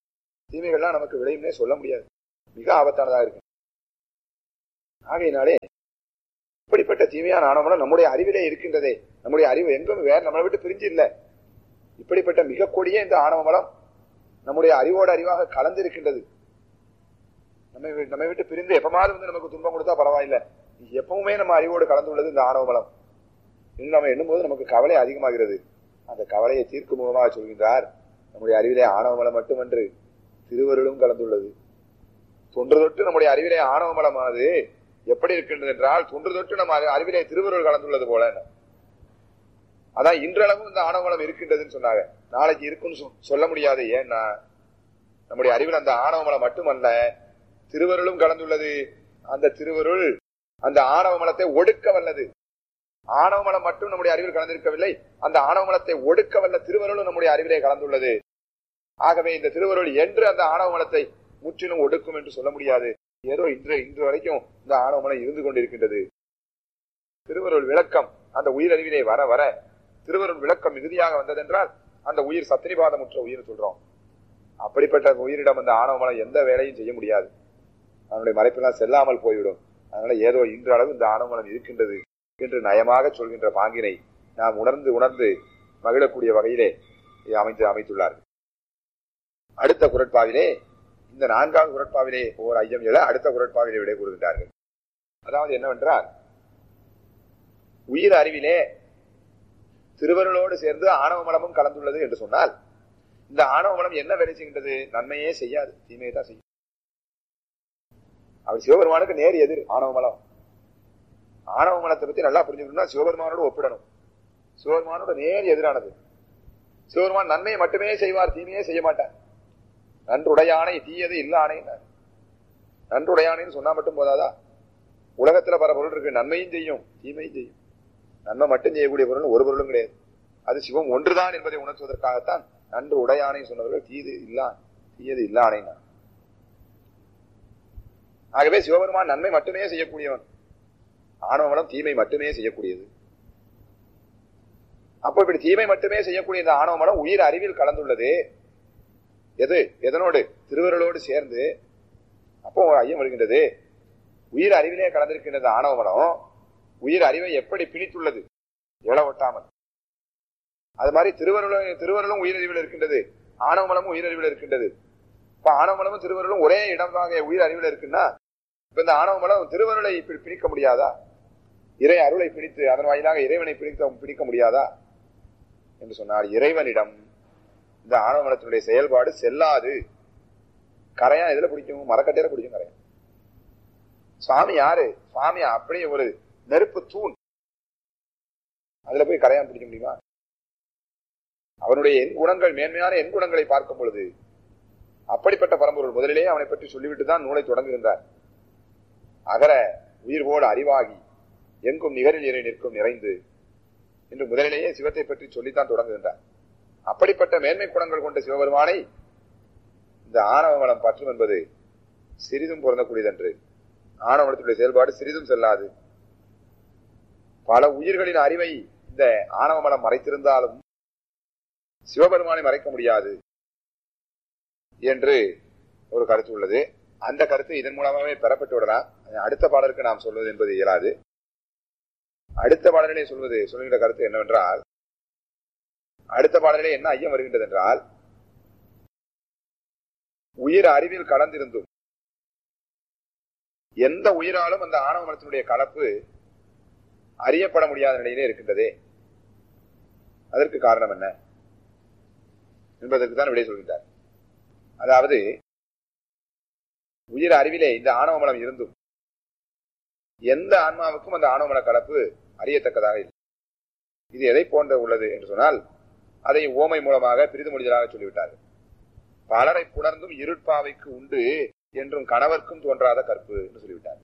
தீமைகள்லாம் நமக்கு விளையும்னே சொல்ல முடியாது மிக ஆபத்தானதாக இருக்கு ஆகையினாலே இப்படிப்பட்ட தீமையான ஆணவமலம் நம்முடைய அறிவிலே இருக்கின்றதே நம்முடைய அறிவு எங்கும் வேற நம்மளை விட்டு பிரிஞ்சு இல்லை இப்படிப்பட்ட மிக கொடிய இந்த ஆணவமலம் நம்முடைய அறிவோடு அறிவாக கலந்திருக்கின்றது நம்மை வி- நம்மை விட்டு பிரிந்து எப்பமாவது வந்து நமக்கு துன்பம் கொடுத்தா பரவாயில்லை எப்பவுமே நம்ம அறிவோடு கலந்துள்ளது இந்த ஆணவமலம் இன்னும் நம்ம எண்ணும்போது நமக்கு கவலை அதிகமாகிறது அந்த கவலையை தீர்க்கும் முகமாக சொல்கின்றார் நம்முடைய அறிவிலே ஆணவமலம் மட்டுமன்று திருவருளும் கலந்துள்ளது தொன்று தொட்டு நம்முடைய அறிவிலே ஆணவமலமானது எப்படி இருக்கின்றது என்றால் தொன்று தொட்டு நம்ம அறி- அறிவிலே திருவருள் கலந்துள்ளது போல அதான் இன்றளவும் இந்த ஆணவமலம் இருக்கின்றதுன்னு சொன்னாங்க நாளைக்கு இருக்குன்னு சொ- சொல்ல முடியாது ஏன்னா நம்முடைய அறிவில் அந்த ஆணவமலம் மட்டுமல்ல திருவருளும் கலந்துள்ளது அந்த திருவருள் அந்த ஆணவமலத்தை ஒடுக்க வல்லது ஆணவமலம் மட்டும் நம்முடைய அறிவில் கலந்திருக்கவில்லை அந்த ஆணவமலத்தை ஒடுக்க வல்ல திருவருளும் நம்முடைய அறிவிலே கலந்துள்ளது ஆகவே இந்த திருவருள் என்று அந்த ஆணவமலத்தை முற்றிலும் ஒடுக்கும் என்று சொல்ல முடியாது ஏதோ இன்று இன்று வரைக்கும் இந்த ஆணவமலம் இருந்து கொண்டிருக்கின்றது திருவருள் விளக்கம் அந்த உயிரறிவிலே வர வர திருவருள் விளக்கம் மிகுதியாக வந்ததென்றால் அந்த உயிர் சத்திரிபாதமுற்ற உயிர் சொல்றோம் அப்படிப்பட்ட உயிரிடம் அந்த ஆணவமலம் எந்த வேலையும் செய்ய முடியாது அவனுடைய மறைப்பெல்லாம் செல்லாமல் போய்விடும் அதனால ஏதோ இன்று அளவு இந்த ஆணவமலம் இருக்கின்றது என்று நயமாக சொல்கின்ற பாங்கினை நாம் உணர்ந்து உணர்ந்து மகிழக்கூடிய வகையிலே இதை அமைத்து அமைத்துள்ளார்கள் அடுத்த குரட்பாவிலே இந்த நான்காவது குரட்பாவிலே ஓர் ஐயம் எழ அடுத்த குரட்பாவிலே விடை கூறுகின்றார்கள் அதாவது என்னவென்றால் உயிர் அறிவிலே திருவருளோடு சேர்ந்து ஆணவ மலமும் கலந்துள்ளது என்று சொன்னால் இந்த ஆணவ மலம் என்ன வேலை செய்கின்றது நன்மையே செய்யாது தீமையை தான் செய்யும் அவர் சிவபெருமானுக்கு நேர் எதிர் ஆணவ மலம் ஆணவ மலத்தை பத்தி நல்லா புரிஞ்சுக்கணும்னா சிவபெருமானோடு ஒப்பிடணும் சிவபெருமானோட நேர் எதிரானது சிவபெருமான் நன்மையை மட்டுமே செய்வார் தீமையே செய்ய மாட்டார் நன்றுடையானை தீயது இல்லானே நன்றுடையானைன்னு சொன்னா மட்டும் போதாதா உலகத்துல பல பொருள் இருக்கு நன்மையும் செய்யும் தீமையும் செய்யும் நன்மை மட்டும் செய்யக்கூடிய பொருள் ஒரு பொருளும் கிடையாது அது சிவம் ஒன்றுதான் என்பதை உணர்த்துவதற்காகத்தான் நன்று உடையானை சொன்னவர்கள் தீது இல்லான் தீயது இல்லானே ஆகவே சிவபெருமான் நன்மை மட்டுமே செய்யக்கூடியவன் ஆணவமலம் தீமை மட்டுமே செய்யக்கூடியது அப்போ இப்படி தீமை மட்டுமே செய்யக்கூடிய இந்த ஆணவமலம் உயிர் அறிவில் கலந்துள்ளது எது எதனோடு திருவருளோடு சேர்ந்து அப்போ ஒரு ஐயம் வருகின்றது உயிர் அறிவிலே கலந்திருக்கின்றது ஆணவமலம் உயிர் அறிவை எப்படி பிணித்துள்ளது எழ ஒட்டாமல் அது மாதிரி திருவருளும் திருவருளும் உயிரறிவில் இருக்கின்றது ஆணவமலமும் உயிரறிவில் இருக்கின்றது இப்ப ஆணவமலமும் திருவருளும் ஒரே இடமாக உயிர் அறிவில் இருக்குன்னா இப்ப இந்த ஆணவமலம் திருவருளை பி- பிணிக்க முடியாதா இறை அருளை பிடித்து அதன் வாயிலாக இறைவனை பிடிக்க பிடிக்க முடியாதா என்று சொன்னார் இறைவனிடம் இந்த ஆணவமலத்தினுடைய செயல்பாடு செல்லாது கரையா எதுல பிடிக்கும் மரக்கட்டையில பிடிக்கும் கரையா சுவாமி யாரு சுவாமி அப்படியே ஒரு நெருப்பு தூண் அதுல போய் கரையான் பிடிக்க முடியுமா அவனுடைய எண் குணங்கள் மேன்மையான எண் குணங்களை பார்க்கும் பொழுது அப்படிப்பட்ட பரம்பொருள் முதலிலேயே அவனை பற்றி சொல்லிவிட்டு தான் நூலை தொடங்குகின்றார் அகர உயிர் போல அறிவாகி எங்கும் நிகரில் இறை நிற்கும் நிறைந்து என்று முதலிலேயே சிவத்தை பற்றி சொல்லித்தான் தொடங்குகின்றார் அப்படிப்பட்ட மேன்மை குணங்கள் கொண்ட சிவபெருமானை இந்த ஆணவ மலம் பற்றும் என்பது சிறிதும் பொருந்தக்கூடியதன்று ஆணவமலத்துடைய செயல்பாடு சிறிதும் செல்லாது பல உயிர்களின் அறிவை இந்த ஆணவ மலம் மறைத்திருந்தாலும் சிவபெருமானை மறைக்க முடியாது என்று ஒரு கருத்து உள்ளது அந்த கருத்து இதன் மூலமாகவே பெறப்பட்டு விடலாம் அடுத்த பாடலுக்கு நாம் சொல்வது என்பது இயலாது அடுத்த பாடலிலே சொல்வது சொல்கின்ற கருத்து என்னவென்றால் அடுத்த பாடலிலே என்ன ஐயம் வருகின்றது என்றால் உயிர் அறிவில் கலந்திருந்தும் எந்த உயிராலும் அந்த ஆணவ மனத்தினுடைய கலப்பு அறியப்பட முடியாத நிலையிலே இருக்கின்றதே அதற்கு காரணம் என்ன என்பதற்கு தான் விடை சொல்கின்றார் அதாவது உயிர் அறிவிலே இந்த ஆணவ மலம் இருந்தும் எந்த ஆன்மாவுக்கும் அந்த ஆணவமல கலப்பு அறியத்தக்கதாக இல்லை இது எதை போன்ற உள்ளது என்று சொன்னால் அதை ஓமை மூலமாக பிரிது மொழிதலாக சொல்லிவிட்டார்கள் பலரை புணர்ந்தும் இருட்பாவைக்கு உண்டு என்றும் கணவர்க்கும் தோன்றாத கற்பு என்று சொல்லிவிட்டார்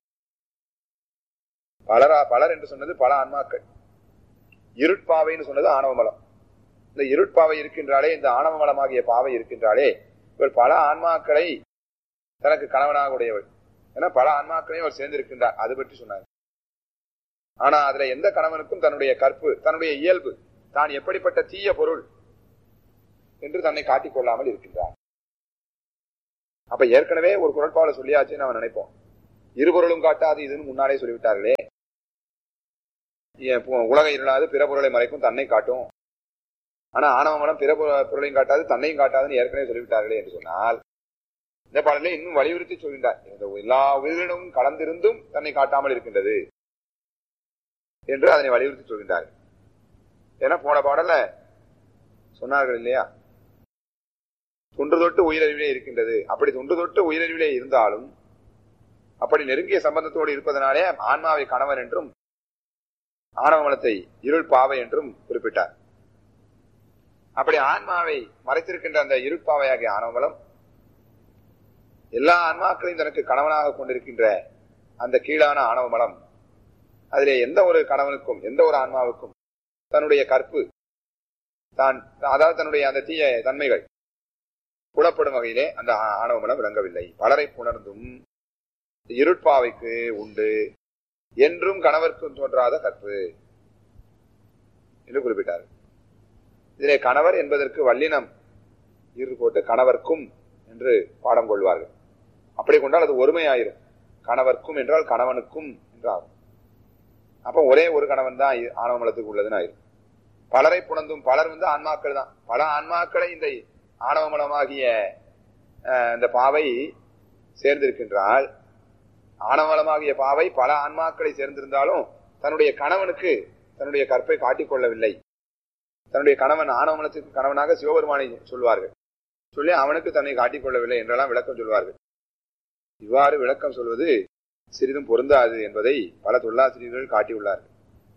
பலரா பலர் என்று சொன்னது பல ஆன்மாக்கள் இருட்பாவைன்னு சொன்னது ஆணவமலம் இந்த இருட்பாவை இருக்கின்றாலே இந்த ஆணவமலமாகிய பாவை இருக்கின்றாலே இவர் பல ஆன்மாக்களை தனக்கு கணவனாக உடையவள் என பல ஆன்மாக்களையும் அவர் சேர்ந்திருக்கின்றார் அது பற்றி சொன்னார் ஆனா அதுல எந்த கணவனுக்கும் தன்னுடைய கற்பு தன்னுடைய இயல்பு தான் எப்படிப்பட்ட தீய பொருள் என்று தன்னை காட்டிக் கொள்ளாமல் இருக்கின்றார் அப்ப ஏற்கனவே ஒரு குரட்பாவில சொல்லியாச்சுன்னு நம்ம நினைப்போம் இருபொருளும் காட்டாது இதுன்னு முன்னாலே சொல்லிவிட்டார்களே ஏன் இப்போ உலக இருளாது பிற பொருளை மறைக்கும் தன்னை காட்டும் ஆனா ஆணவ மனம் பிற பொரு- பொருளையும் காட்டாது தன்னையும் காட்டாதுன்னு ஏற்கனவே சொல்லிவிட்டார்களே என்று சொன்னால் இந்த பாடலை இன்னும் வலியுறுத்தி சொல்கின்றார் இந்த எல்லா உயிரினும் கலந்திருந்தும் தன்னை காட்டாமல் இருக்கின்றது என்று அதனை வலியுறுத்தி சொல்கின்றார் ஏன்னா போன பாடல்ல சொன்னார்கள் இல்லையா தொன்று தொட்டு உயிரறிவிலே இருக்கின்றது அப்படி தொன்று தொட்டு உயிரறிவிலே இருந்தாலும் அப்படி நெருங்கிய சம்பந்தத்தோடு இருப்பதனாலே ஆன்மாவை கணவன் என்றும் ஆணவ மலத்தை இருள் பாவை என்றும் குறிப்பிட்டார் அப்படி ஆன்மாவை மறைத்திருக்கின்ற அந்த இருட்பாவையாகிய ஆணவமலம் எல்லா ஆன்மாக்களையும் தனக்கு கணவனாக கொண்டிருக்கின்ற அந்த கீழான ஆணவ மலம் அதிலே எந்த ஒரு கணவனுக்கும் எந்த ஒரு ஆன்மாவுக்கும் தன்னுடைய கற்பு தான் அதாவது தன்னுடைய அந்த தீய தன்மைகள் புலப்படும் வகையிலே அந்த ஆ- ஆணவ மலம் விளங்கவில்லை பலரை புணர்ந்தும் இருட்பாவைக்கு உண்டு என்றும் கணவர்க்கும் தோன்றாத கற்பு என்று குறிப்பிட்டார் இதிலே கணவர் என்பதற்கு வல்லினம் இரு போட்டு கணவர்க்கும் என்று பாடம் கொள்வார்கள் அப்படி கொண்டால் அது ஒருமையாயிரும் கணவர்க்கும் என்றால் கணவனுக்கும் என்றாகும் அப்ப ஒரே ஒரு கணவன் தான் இ- ஆணவ மலத்துக்கு உள்ளதுன்னு ஆயிரும் பலரை புணர்ந்தும் பலர் வந்து ஆன்மாக்கள் தான் பல ஆன்மாக்களை இந்த ஆணவ மலமாகிய அஹ், இந்த பாவை சேர்ந்திருக்கின்றால் ஆணவலமாகிய பாவை பல ஆன்மாக்களை சேர்ந்திருந்தாலும் தன்னுடைய கணவனுக்கு தன்னுடைய கற்பை காட்டிக் கொள்ளவில்லை தன்னுடைய கணவன் ஆணவமலத்துக்கு கணவனாக சிவபெருமானை சொல்வார்கள் சொல்லி அவனுக்கு தன்னை காட்டிக் கொள்ளவில்லை என்றெல்லாம் விளக்கம் சொல்வார்கள் இவ்வாறு விளக்கம் சொல்வது சிறிதும் பொருந்தாது என்பதை பல தொல்லாசிரியர்கள் காட்டியுள்ளார்கள்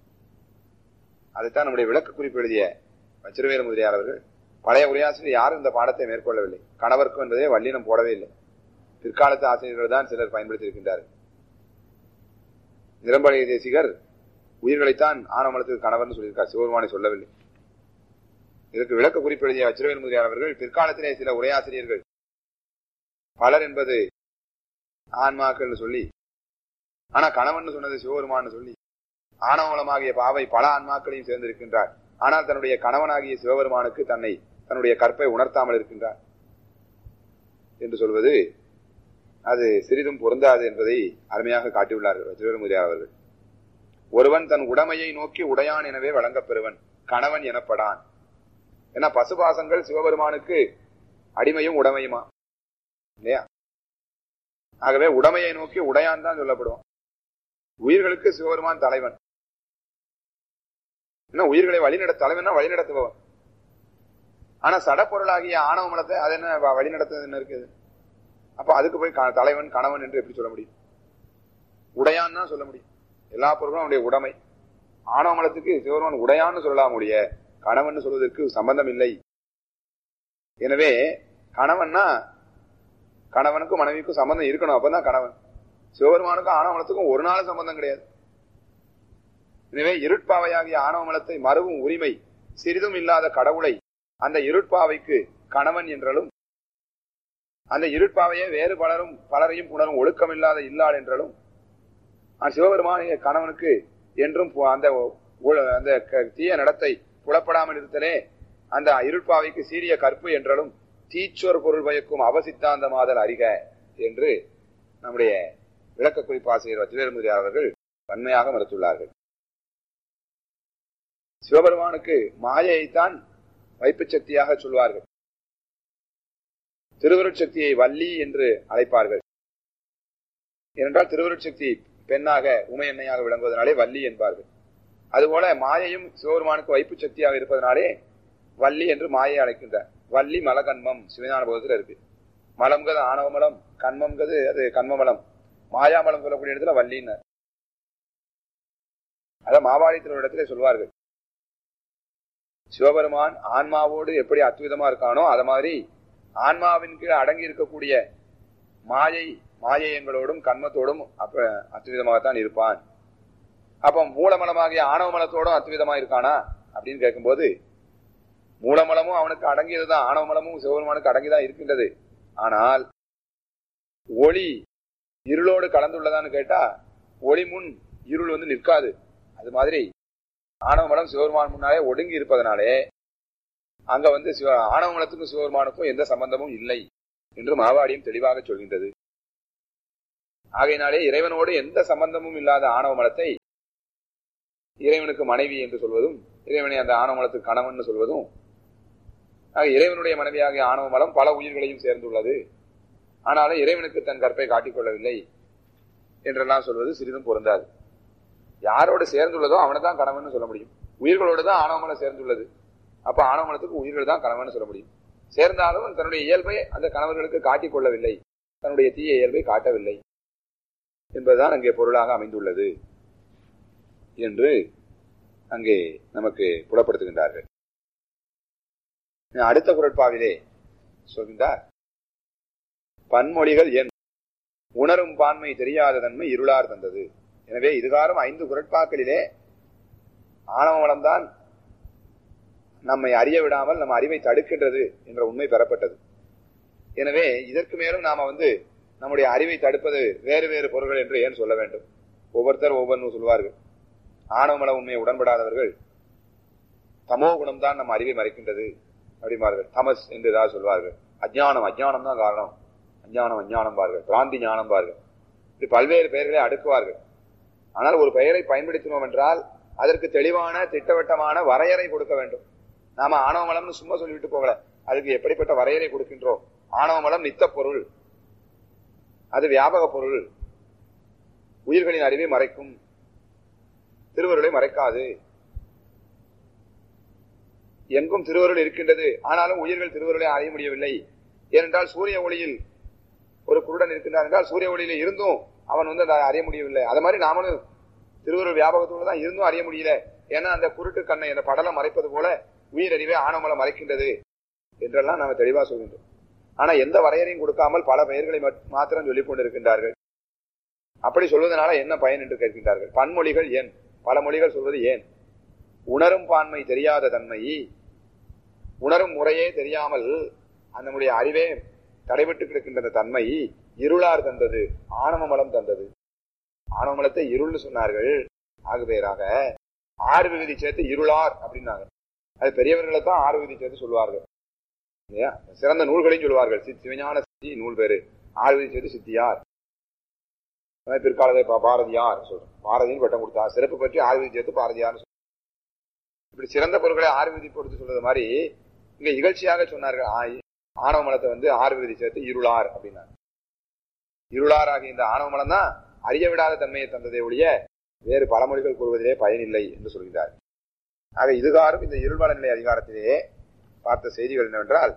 அதைத்தான் நம்முடைய விளக்க குறிப்பு எழுதிய வச்சிரவேல முதலியார் அவர்கள் பழைய உரையாசிரியர் யாரும் இந்த பாடத்தை மேற்கொள்ளவில்லை கணவர்க்கும் என்பதை வல்லினம் போடவே இல்லை பிற்காலத்து ஆசிரியர்கள் தான் சிலர் பயன்படுத்தி இருக்கின்றார்கள் நிரம்பழைய தேசிகர் உயிர்களைத்தான் ஆனமலத்துக்கு கணவர்னு சொல்லியிருக்கார் சிவபெருமானை சொல்லவில்லை இதற்கு விளக்க குறிப்பு எழுதிய வச்சிரவேல் முதலியார் அவர்கள் பிற்காலத்திலே சில உரையாசிரியர்கள் பலர் என்பது ஆன்மாக்கள் சொல்லி ஆனா கணவன் சொன்னது சிவபெருமான்னு சொல்லி ஆணவமலமாகிய பாவை பல ஆன்மாக்களையும் சேர்ந்திருக்கின்றார் ஆனால் தன்னுடைய கணவனாகிய சிவபெருமானுக்கு தன்னை தன்னுடைய கற்பை உணர்த்தாமல் இருக்கின்றார் என்று சொல்வது அது சிறிதும் பொருந்தாது என்பதை அருமையாக காட்டியுள்ளார்கள் வஜ்ரமுதியார் அவர்கள் ஒருவன் தன் உடமையை நோக்கி உடையான் எனவே வழங்கப் பெறுவன் கணவன் எனப்படான் ஏன்னா பசுபாசங்கள் சிவபெருமானுக்கு அடிமையும் உடமையுமா இல்லையா ஆகவே உடமையை நோக்கி உடையான் தான் சொல்லப்படுவான் உயிர்களுக்கு சிவபெருமான் தலைவன் என்ன உயிர்களை வழிநட தலைவனா வழிநடத்துபவன் ஆனா சடப்பொருளாகிய ஆணவ மலத்தை அது என்ன வ- வழிநடத்துறது என்ன இருக்குது அப்ப அதுக்கு போய் க- தலைவன் கணவன் என்று எப்படி சொல்ல முடியும் உடையான் தான் சொல்ல முடியும் எல்லா பொருளும் அவனுடைய உடைமை ஆணவ மலத்துக்கு சிவபெருமான் உடையான்னு சொல்லலாம் முடிய கணவன் சொல்வதற்கு சம்பந்தம் இல்லை எனவே கணவன்னா கணவனுக்கும் மனைவிக்கும் சம்பந்தம் இருக்கணும் அப்பதான் கணவன் சிவபெருமானுக்கும் ஆணவமலத்துக்கும் ஒரு நாள் சம்பந்தம் கிடையாது எனவே இருட்பாவையாகிய ஆணவமலத்தை மறுவும் உரிமை சிறிதும் இல்லாத கடவுளை அந்த இருட்பாவைக்கு கணவன் என்றாலும் அந்த இருட்பாவையே வேறு பலரும் பலரையும் புணரும் ஒழுக்கமில்லாத இல்லாள் என்றாலும் அந்த சிவபெருமானிய கணவனுக்கு என்றும் பு- அந்த உ- அந்த க- தீய நடத்தை புலப்படாமல் இருத்தலே அந்த இருட்பாவைக்கு சீரிய கற்பு என்றாலும் தீச்சொர் பொருள் பயக்கும் அவசித்தாந்தமாதல் அறிக என்று நம்முடைய விளக்க குறிப்பாசிரியர் வஜ்ரேல்முதி அவர்கள் வன்மையாக மறுத்துள்ளார்கள் சிவபெருமானுக்கு மாயையைத்தான் வைப்புச் சக்தியாக சொல்வார்கள் திருவருட்சக்தியை வள்ளி என்று அழைப்பார்கள் ஏனென்றால் திருவருட்சக்தி பெண்ணாக உமை எண்ணெயாக விளங்குவதனாலே வள்ளி என்பார்கள் அதுபோல மாயையும் சிவபெருமானுக்கு வைப்புச் சக்தியாக இருப்பதனாலே வள்ளி என்று மாயை அழைக்கின்றார் வள்ளி மலகன்மம் சிவஞான போதத்தில் இருக்கு மலம்ங்கிறது ஆணவ மலம் கண்மம்ங்கிறது அது கண்மமலம் மாயாமலம் சொல்லக்கூடிய இடத்துல வள்ளின்னார் அத மாவாடி இடத்திலே சொல்வார்கள் சிவபெருமான் ஆன்மாவோடு எப்படி அத்விதமா இருக்கானோ அத மாதிரி ஆன்மாவின் கீழ் அடங்கி இருக்கக்கூடிய மாயை மாயையங்களோடும் கண்மத்தோடும் அப்ப அத்விதமாகத்தான் இருப்பான் அப்ப மூலமலமாகிய ஆணவ மலத்தோடும் அத்விதமா இருக்கானா அப்படின்னு கேட்கும்போது மூலமலமும் அவனுக்கு அடங்கியதுதான் ஆணவ மலமும் சிவபெருமானுக்கு அடங்கிதான் இருக்கின்றது ஆனால் ஒளி இருளோடு கலந்துள்ளதான்னு கேட்டா ஒளி முன் இருள் வந்து நிற்காது அது மாதிரி ஆணவ மலம் சிவபெருமான் முன்னாலே ஒடுங்கி இருப்பதனாலே அங்க வந்து சிவ ஆணவ மலத்துக்கும் சிவபெருமானுக்கும் எந்த சம்பந்தமும் இல்லை என்று மாவாடியும் தெளிவாக சொல்கின்றது ஆகையினாலே இறைவனோடு எந்த சம்பந்தமும் இல்லாத ஆணவ மலத்தை இறைவனுக்கு மனைவி என்று சொல்வதும் இறைவனை அந்த ஆணவ மலத்துக்கு கணவன் சொல்வதும் ஆக இறைவனுடைய மனைவியாகிய ஆணவ மலம் பல உயிர்களையும் சேர்ந்துள்ளது ஆனாலும் இறைவனுக்கு தன் கற்பை காட்டிக்கொள்ளவில்லை என்றெல்லாம் சொல்வது சிறிதும் பொருந்தாது யாரோடு சேர்ந்துள்ளதோ அவனை தான் கணவன் சொல்ல முடியும் உயிர்களோடு தான் ஆணவமலம் சேர்ந்துள்ளது அப்ப ஆணவமலத்துக்கு உயிர்கள் தான் கணவன் சொல்ல முடியும் சேர்ந்தாலும் தன்னுடைய இயல்பை அந்த கணவர்களுக்கு காட்டிக் கொள்ளவில்லை தன்னுடைய தீய இயல்பை காட்டவில்லை என்பதுதான் அங்கே பொருளாக அமைந்துள்ளது என்று அங்கே நமக்கு புலப்படுத்துகின்றார்கள் அடுத்த குரட்பாவிலே சொல்கின்றார் பன்மொழிகள் என் உணரும் பான்மை தெரியாத தன்மை இருளார் தந்தது எனவே இதுகாரும் ஐந்து குரட்பாக்களிலே ஆணவ வளம்தான் நம்மை அறிய விடாமல் நம்ம அறிவை தடுக்கின்றது என்ற உண்மை பெறப்பட்டது எனவே இதற்கு மேலும் நாம வந்து நம்முடைய அறிவை தடுப்பது வேறு வேறு பொருள்கள் என்று ஏன் சொல்ல வேண்டும் ஒவ்வொருத்தர் ஒவ்வொன்றும் சொல்வார்கள் ஆணவமல உண்மையை உடன்படாதவர்கள் தமோ குணம்தான் நம்ம அறிவை மறைக்கின்றது அப்படிம்பார்கள் தமஸ் என்று ஏதாவது சொல்வார்கள் அஜ்ஞானம் அஜ்ஞானம் தான் காரணம் அஞ்ஞானம் அஞ்ஞானம் பார்கள் பிராந்தி ஞானம் பார்கள் இப்படி பல்வேறு பெயர்களை அடுக்குவார்கள் ஆனால் ஒரு பெயரை பயன்படுத்தினோம் என்றால் அதற்கு தெளிவான திட்டவட்டமான வரையறை கொடுக்க வேண்டும் நாம ஆணவமலம்னு சும்மா சொல்லிவிட்டு போகல அதுக்கு எப்படிப்பட்ட வரையறை கொடுக்கின்றோம் ஆணவமலம் நித்த பொருள் அது வியாபக பொருள் உயிர்களின் அறிவை மறைக்கும் திருவருளை மறைக்காது எங்கும் திருவருள் இருக்கின்றது ஆனாலும் உயிர்கள் திருவருளை அறிய முடியவில்லை ஏனென்றால் சூரிய ஒளியில் ஒரு குருடன் இருக்கின்றான் என்றால் சூரிய ஒளியில இருந்தும் அவன் வந்து அதை அறிய முடியவில்லை அது மாதிரி நாமளும் திருவருள் வியாபகத்தோடு தான் இருந்தும் அறிய முடியல ஏன்னா அந்த குருட்டு கண்ணை அந்த படலம் மறைப்பது போல உயிரறிவை ஆணவமலம் மறைக்கின்றது என்றெல்லாம் நாம தெளிவா சொல்கின்றோம் ஆனா எந்த வரையறையும் கொடுக்காமல் பல பெயர்களை மாத்திரம் சொல்லிக் கொண்டிருக்கின்றார்கள் அப்படி சொல்வதனால என்ன பயன் என்று கேட்கின்றார்கள் பன்மொழிகள் ஏன் பல மொழிகள் சொல்வது ஏன் உணரும் பான்மை தெரியாத தன்மை உணரும் முறையே தெரியாமல் நம்முடைய அறிவே தடைபட்டு கிடக்கின்ற தன்மை இருளார் தந்தது ஆணவமலம் தந்தது ஆணவமலத்தை இருள்னு சொன்னார்கள் ஆகுபேராக ஆறு விகுதி சேர்த்து இருளார் அப்படின்னாங்க அது பெரியவர்களை தான் ஆறு விகுதி சேர்த்து சொல்வார்கள் இல்லையா சிறந்த நூல்களையும் சொல்வார்கள் சிவஞான சித்தி நூல் பேரு ஆறு விகுதி சேர்த்து சித்தியார் பிற்காலத்தை பாரதியார் சொல்றோம் பாரதியின் பட்டம் கொடுத்தா சிறப்பு பற்றி ஆறு விதி சேர்த்து பாரதியார் இப்படி சிறந்த பொருட்களை ஆறு விதி பொறுத்து சொல்றது மாதிரி இங்க இகழ்ச்சியாக சொன்னார்கள் ஆணவ மலத்தை வந்து ஆறு விதி சேர்த்து இருளார் அப்படின்னாங்க இருளார் ஆகிய இந்த ஆணவ மலம் தான் அறிய விடாத தன்மையை தந்ததை ஒழிய வேறு பழமொழிகள் கூறுவதிலே பயனில்லை என்று சொல்கிறார் ஆக இதுகாரும் இந்த இருள்வள நிலை அதிகாரத்திலே பார்த்த செய்திகள் என்னவென்றால்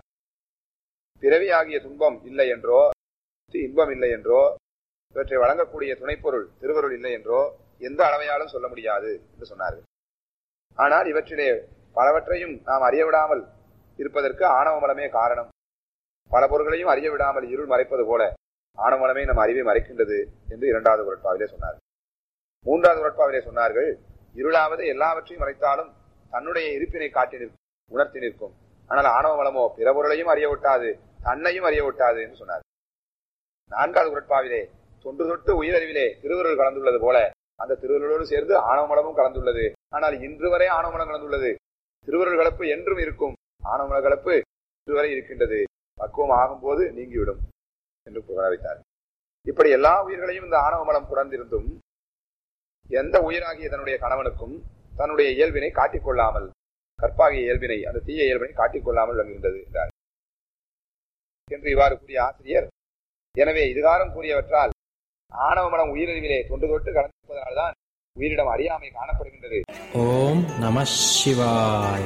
பிறவி ஆகிய துன்பம் இல்லை என்றோ இன்பம் இல்லை என்றோ இவற்றை வழங்கக்கூடிய துணைப்பொருள் திருவருள் இல்லை என்றோ எந்த அளவையாலும் சொல்ல முடியாது என்று சொன்னார்கள் ஆனால் இவற்றிலே பலவற்றையும் நாம் அறிய விடாமல் இருப்பதற்கு ஆணவ மலமே காரணம் பல பொருள்களையும் அறிய விடாமல் இருள் மறைப்பது போல ஆணவ மலமே நம் அறிவை மறைக்கின்றது என்று இரண்டாவது குரட்பாவிலே சொன்னார் மூன்றாவது குரட்பாவிலே சொன்னார்கள் இருளாவது எல்லாவற்றையும் மறைத்தாலும் தன்னுடைய இருப்பினை காட்டி நிற்கும் உணர்த்தி நிற்கும் ஆனால் ஆணவ மலமோ பிற பொருளையும் அறிய விட்டாது தன்னையும் அறிய விட்டாது என்று சொன்னார் நான்காவது குரட்பாவிலே தொன்று தொட்டு உயிரறிவிலே திருவருள் கலந்துள்ளது போல அந்த திருவருளோடு சேர்ந்து ஆணவமலமும் கலந்துள்ளது ஆனால் இன்று வரை ஆணவமலம் கலந்துள்ளது திருவருள் கலப்பு என்றும் இருக்கும் ஆணவமல கலப்பு இன்று வரை இருக்கின்றது பக்குவம் ஆகும் போது நீங்கிவிடும் என்று புகழ வைத்தார் இப்படி எல்லா உயிர்களையும் இந்த ஆணவமலம் குடந்திருந்தும் எந்த உயிராகிய தன்னுடைய கணவனுக்கும் தன்னுடைய இயல்பினை காட்டிக்கொள்ளாமல் கற்பாகிய இயல்பினை அந்த தீய இயல்பினை காட்டிக்கொள்ளாமல் விளங்குகின்றது என்றார் என்று இவ்வாறு கூறிய ஆசிரியர் எனவே இதுகாரம் கூறியவற்றால் ஆணவ மனம் உயிரறிவிலே தொண்டு தொட்டு கலந்திருப்பதனால்தான் உயிரிடம் அறியாமை காணப்படுகின்றது ஓம் நம சிவாய்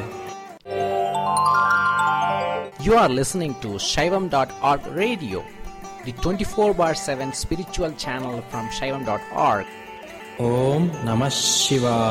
You are listening to Shaivam.org radio, the 24 bar 7 spiritual channel from Shaivam.org. Om Namah Shivaya.